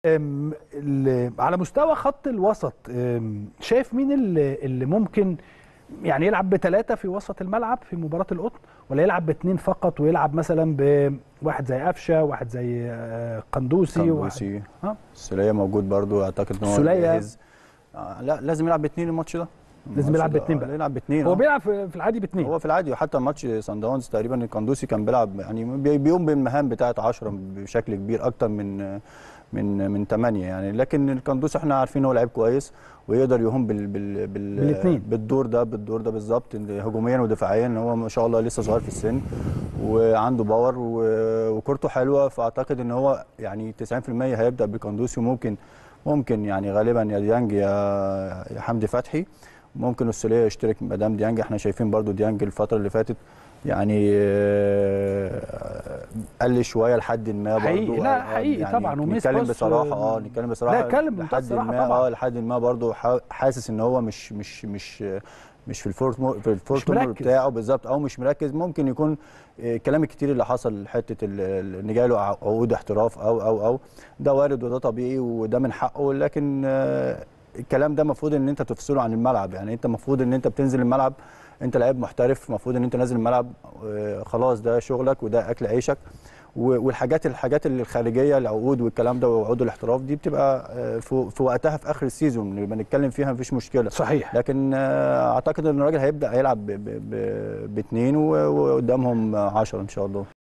أم، ال- على مستوى خط الوسط أم، شايف مين اللي, اللي ممكن يعني يلعب بثلاثة في وسط الملعب في مباراة القطن ولا يلعب باثنين فقط ويلعب مثلا بواحد زي قفشة واحد زي آه، قندوسي واحد قندوسي اه السوليه موجود برضو اعتقد ان هو السولية. جاهز آه لا لازم يلعب باثنين الماتش ده لازم الماتش يلعب ده، باتنين آه، بقى. يلعب باثنين هو بيلعب في في العادي باثنين هو في العادي وحتى ماتش سان داونز تقريبا القندوسي كان بيلعب يعني بي- بيقوم بالمهام بتاعه 10 بشكل كبير اكتر من من من 8 يعني لكن القندوسي احنا عارفين هو لعيب كويس ويقدر يقوم بال بال بال بالاتنين. بالدور ده بالدور ده بالظبط هجوميا ودفاعيا هو ما شاء الله لسه صغير في السن وعنده باور و- وكورته حلوه فاعتقد ان هو يعني 90% هيبدا بالقندوسي وممكن ممكن يعني غالبا يا ديانج يا يا حمدي فتحي ممكن السوليه يشترك مدام ديانج احنا شايفين برضو ديانج الفتره اللي فاتت يعني آه، قل شويه لحد ما برضو حقيقي، لا، آه، حقيقي يعني طبعا، وميس نتكلم باص، بصراحه اه نتكلم بصراحه لا، اتكلم بمنتهى لحد الصراحة ما طبعا. اه لحد ما برضو حا- حاسس ان هو مش مش مش مش في الفورت مو في الفورت مركز. مود بتاعه بالظبط او مش مركز ممكن يكون آه، الكلام الكتير اللي حصل حته ال- ال- ان جاله عقود احتراف او او او ده وارد وده طبيعي وده من حقه لكن آه، الكلام ده المفروض ان انت تفصله عن الملعب يعني انت المفروض ان انت بتنزل الملعب انت لعيب محترف المفروض ان انت نازل الملعب آه، خلاص ده شغلك وده اكل عيشك و- والحاجات الحاجات اللي الخارجيه العقود والكلام ده وعقود الاحتراف دي بتبقى آه، في في وقتها في اخر السيزون اللي بنتكلم فيها مفيش مشكله صحيح لكن آه، اعتقد ان الراجل هيبدا هيلعب ب- ب- ب- باثنين و- وقدامهم 10 ان شاء الله